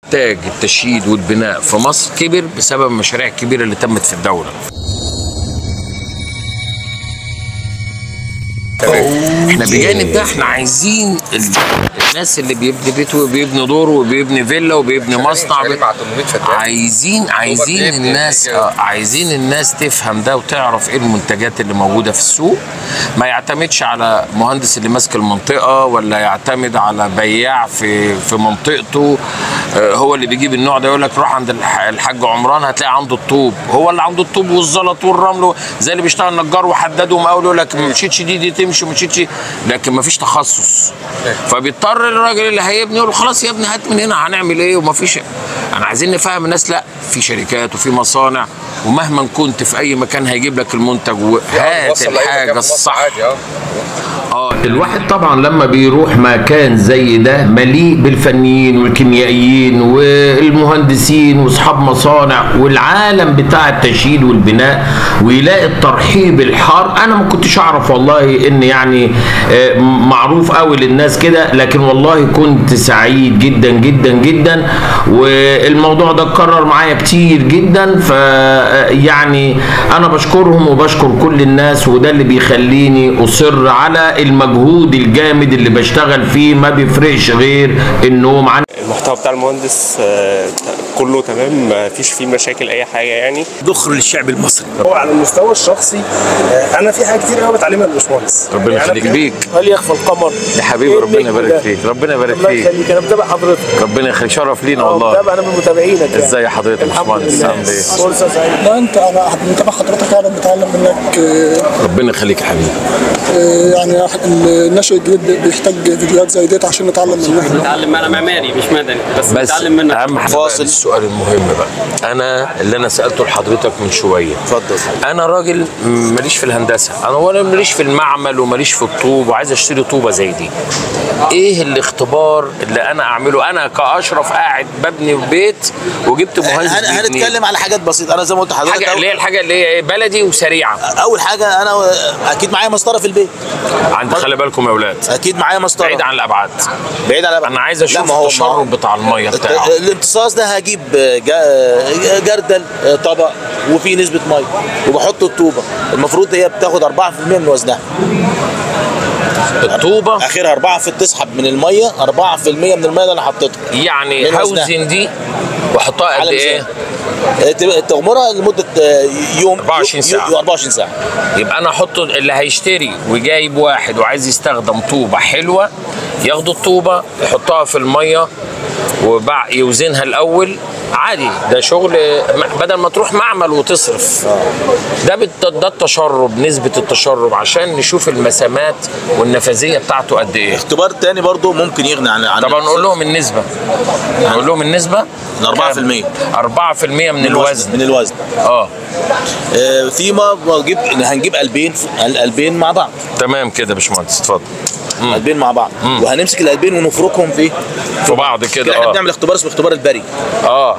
إنتاج التشييد والبناء في مصر كبر بسبب المشاريع الكبيرة اللي تمت في الدولة احنا بجانب ده احنا عايزين ال- الناس اللي بيبني بيته وبيبني دور وبيبني فيلا وبيبني مصنع شارع مع 800 فدان. عايزين عايزين بيبني الناس نتيجة. اه عايزين الناس تفهم ده وتعرف ايه المنتجات اللي موجوده في السوق ما يعتمدش على مهندس اللي ماسك المنطقه ولا يعتمد على بياع في في منطقته آه، هو اللي بيجيب النوع ده يقول لك روح عند الح- الحاج عمران هتلاقي عنده الطوب هو اللي عنده الطوب والزلط والرمل زي اللي بيشتغل نجار وحداد ومقاول يقول لك ما مشيتش دي دي تمشي ما مشيتش لكن ما فيش تخصص فبيضطر الراجل اللي هيبني يقول له خلاص يا ابني هات من هنا هنعمل ايه وما فيش انا عايزين نفهم الناس لا في شركات وفي مصانع ومهما كنت في اي مكان هيجيب لك المنتج وهات وصل لأي الحاجه مكان في مصر الصح عادي اه اه الواحد طبعا لما بيروح مكان زي ده مليء بالفنيين والكيميائيين والمهندسين واصحاب مصانع والعالم بتاع التشييد والبناء ويلاقي الترحيب الحار انا ما كنتش اعرف والله ان يعني آه، معروف قوي للناس كده لكن والله كنت سعيد جدا جدا جدا والموضوع ده اتكرر معايا كتير جدا ف يعني انا بشكرهم وبشكر كل الناس وده اللي بيخليني اصر على المجهود الجامد اللي بشتغل فيه ما بيفرقش غير النوم عن المحتوى بتاع المهندس آه، كله تمام ما فيش فيه مشاكل اي حاجه يعني ذخر للشعب المصري هو على المستوى الشخصي آه، انا في حاجات كتير قوي بتعلمها من الباشمهندس ربنا يعني يخليك أنا بيك. هل يخفى القمر يا حبيبي إيه ربنا النجم يبارك ده؟ فيك ربنا يبارك الله فيك يخليك انا متابع حضرتك ربنا يخليك شرف لينا آه، والله متابع انا من متابعينك يعني. ازاي حضرتك يا الحمد باشمهندس لله عامل ايه فرصه سعيده لا انت انا متابع حضرتك انا بتعلم منك آه، ربنا يخليك يا حبيبي آه، يعني النشء الجديد بيحتاج فيديوهات زي ديت عشان نتعلم منها بتعلم انا معماري مش مدني بس, بس بتعلم منك اهم حاجه فاصل السؤال المهم بقى انا اللي انا سالته لحضرتك من شويه اتفضل انا راجل ماليش في الهندسه انا ولا ماليش في المعمل وماليش في الطوب وعايز اشتري طوبه زي دي ايه الاختبار اللي انا اعمله انا كاشرف قاعد ببني بيت وجبت مهندس هن- بيبنيه. هنتكلم على حاجات بسيطه انا زي ما قلت لحضرتك حاجه اللي هي أول, الحاجه اللي هي إيه؟ بلدي وسريعه اول حاجه انا اكيد معايا مسطره في البيت عند خلي بالكم يا اولاد اكيد معايا مسطره بعيد عن الابعاد بعيد عن انا عايز لا، اشوف ما هو- ما التشرب بتاع الميه بتاعه الامتصاص ده هجيب جا- جردل طبق وفيه نسبه ميه وبحط الطوبه المفروض هي بتاخد 4% من وزنها الطوبه اخرها 4 في تسحب من الميه 4% من الميه اللي انا حطيتها يعني من وزنها. هوزن دي واحطها قد على ايه ميزان. ت- تغمرها لمده آه، يوم 24 ساعة. يو- 24 ساعه يبقى انا احط اللي هيشتري وجايب واحد وعايز يستخدم طوبه حلوه ياخد الطوبه يحطها في الميه وبع يوزنها الاول عادي ده شغل م- بدل ما تروح معمل وتصرف ده بت- ده التشرب نسبه التشرب عشان نشوف المسامات والنفاذيه بتاعته قد ايه اختبار تاني برضو ممكن يغني عن عن طبعا نقول لهم النسبه نقول لهم النسبه من 4% 4% من الوزن من الوزن اه آه، في ما بجيب هنجيب قلبين قلبين مع بعض تمام كده يا باشمهندس اتفضل قلبين مع بعض وهنمسك القلبين ونفركهم في في بعض كده كده احنا اه بنعمل اختبار اسمه اختبار البري اه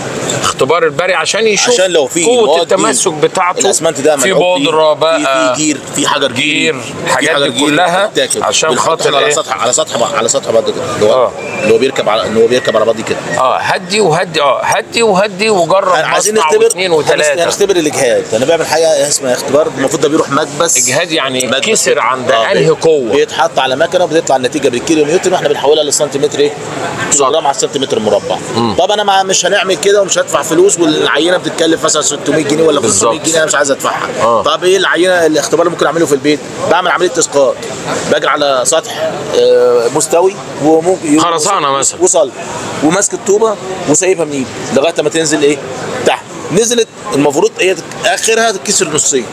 اختبار البري عشان يشوف عشان لو في قوه مواد التماسك جير. بتاعته الاسمنت ده في ملعوب فيه، بودره في, بقى في جير في حجر جير، في الحاجات حجر دي جير كلها بيتاكل. عشان بنحط خاطر إحنا على إيه؟ سطح على سطح على سطح بعض كده اللي هو آه. اللي هو بيركب على اللي هو بيركب على بعض كده اه هدي وهدي اه هدي وهدي وجرب عايزين مصنع نختبر واثنين وثلاثه هنختبر الاجهاد انا بعمل حاجه اسمها اختبار المفروض ده بيروح مكبس اجهاد يعني مكبس. كسر عند آه، انهي بي- قوه بيتحط على مكنه وبتطلع النتيجه بالكيلو نيوتن واحنا بنحولها للسنتيمتر ايه؟ كيلو جرام على السنتيمتر مربع طب انا ما مش هنعمل كده ومش هدفع فلوس والعينه بتتكلف مثلا 600 جنيه ولا 500 بالظبط. جنيه انا مش عايز ادفعها آه. طب ايه العينه الاختبار اللي ممكن اعمله في البيت بعمل عمليه اسقاط باجي على سطح آه، مستوي وممكن خرسانة مثلا. وصل وماسك الطوبه وسايبها من ايدي لغايه ما تنزل ايه تحت نزلت المفروض هي اخرها تتكسر نصين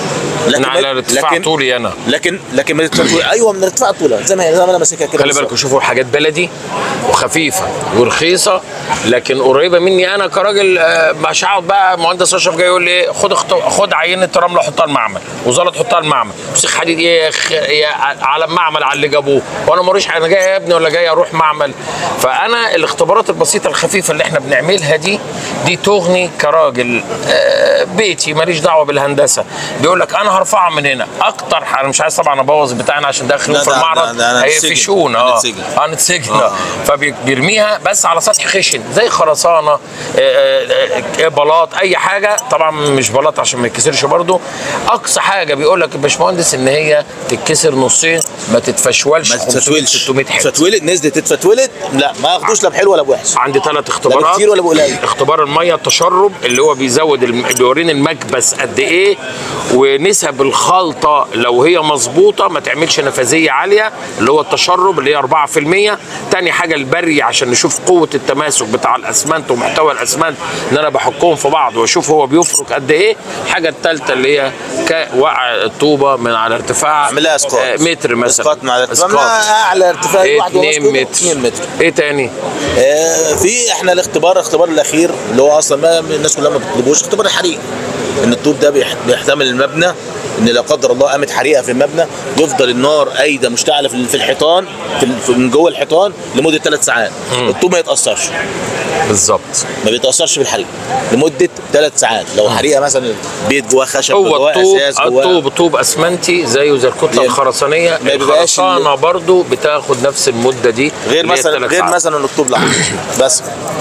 من على ارتفاع طولي انا لكن لكن من ارتفاع طولي ايوه من ارتفاع طولها زي ما هي زي ما انا ماسكها كده خلي بالظبط. بالكم شوفوا حاجات بلدي وخفيفه ورخيصه لكن قريبه مني انا كراجل آه، مش هقعد بقى مهندس اشرف جاي يقول لي خد اخت- خد عينه رمله حطها المعمل وزلط حطها المعمل وسيخ حديد ايه يا خ- يا على المعمل على اللي جابوه وانا ماليش انا جاي يا ابني ولا جاي اروح معمل فانا الاختبارات البسيطه الخفيفه اللي احنا بنعملها دي دي تغني كراجل آه، بيتي ماليش دعوه بالهندسه بيقول لك انا هرفعها من هنا اكتر ح- انا مش عايز طبعا ابوظ بتاعنا عشان ده اخر يوم لا، في ده- المعرض ده- ده هنتسجن. هيقفشونا اه هنتسجن. هنتسجن فبيرميها بس على سطح خشن فاونديشن زي خرسانه آه، آه، آه، بلاط اي حاجه طبعا مش بلاط عشان ما يتكسرش برضو اقصى حاجه بيقول لك الباشمهندس ان هي تتكسر نصين ما تتفشولش ما 500 تتفتولش 600 حته تتفتولت نزلت تتفتولت لا ما ياخدوش لا بحلو ولا بوحش عندي ثلاث اختبارات بكتير ولا بقليل؟ اختبار الميه التشرب اللي هو بيزود الم... بيوريني المكبس قد ايه ونسب الخلطه لو هي مظبوطه ما تعملش نفاذيه عاليه اللي هو التشرب اللي هي 4% تاني حاجه البري عشان نشوف قوه التماسك بتاع الاسمنت ومحتوى الاسمنت ان انا بحكهم في بعض واشوف هو بيفرك قد ايه الحاجه الثالثه اللي هي ك- وقع الطوبه من على ارتفاع اعملها اسقاط آه، متر مثلا اسقاط مع الارتفاع اسقاط ما اعلى ارتفاع واحد ونص 2 كده، متر 2 متر ايه تاني آه، في احنا الاختبار الاختبار الاخير اللي هو اصلا ما الناس كلها ما بتطلبوش اختبار الحريق ان الطوب ده بيح- بيحتمل المبنى ان لا قدر الله قامت حريقه في المبنى يفضل النار قايده مشتعله في في الحيطان في ال- في- من جوه الحيطان لمده ثلاث ساعات الطوب ما يتاثرش بالظبط ما بيتاثرش بالحريق لمده ثلاث ساعات لو حريقه مثلا بيت جواه خشب هو جواه الطوب اساس جواه الطوب طوب اسمنتي زيه زي الكتله يعني الخرسانيه ما بيبقاش الخرسانه برضو بتاخد نفس المده دي غير اللي هي مثلا التلات غير ساعات. مثلا الطوب الاحمر بس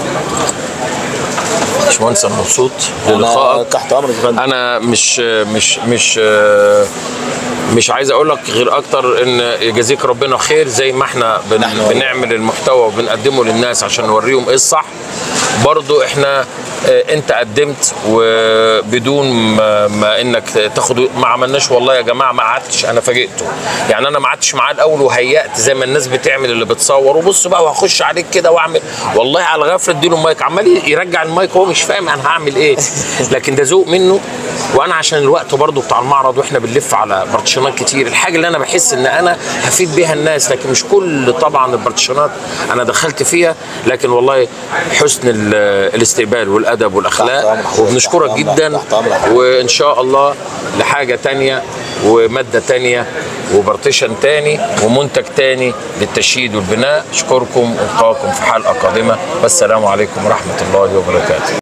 باشمهندس انا مبسوط انا للقائك تحت امرك يا فندم انا مش مش مش مش عايز اقول لك غير اكتر ان يجازيك ربنا خير زي ما احنا بن نحن والله. بنعمل المحتوى وبنقدمه للناس عشان نوريهم ايه الصح برضو احنا آه، انت قدمت وبدون ما, ما انك تاخد ما عملناش والله يا جماعه ما قعدتش انا فاجئته يعني انا ما قعدتش معاه الاول وهيأت زي ما الناس بتعمل اللي بتصور وبص بقى وهخش عليك كده واعمل والله على الغفله اديله المايك عمال يرجع المايك وهو مش فاهم انا هعمل ايه لكن ده ذوق منه وانا عشان الوقت برضو بتاع المعرض واحنا بنلف على بارتيشنات كتير الحاجه اللي انا بحس ان انا هفيد بيها الناس لكن مش كل طبعا البارتيشنات انا دخلت فيها لكن والله حسن ال- الاستقبال والادب والاخلاق تحت أمرك. وبنشكرك تحت أمرك. جدا تحت أمرك. وان شاء الله لحاجه تانية وماده تانية وبارتيشن تاني ومنتج تاني للتشييد والبناء اشكركم والقاكم في حلقه قادمه والسلام عليكم ورحمه الله وبركاته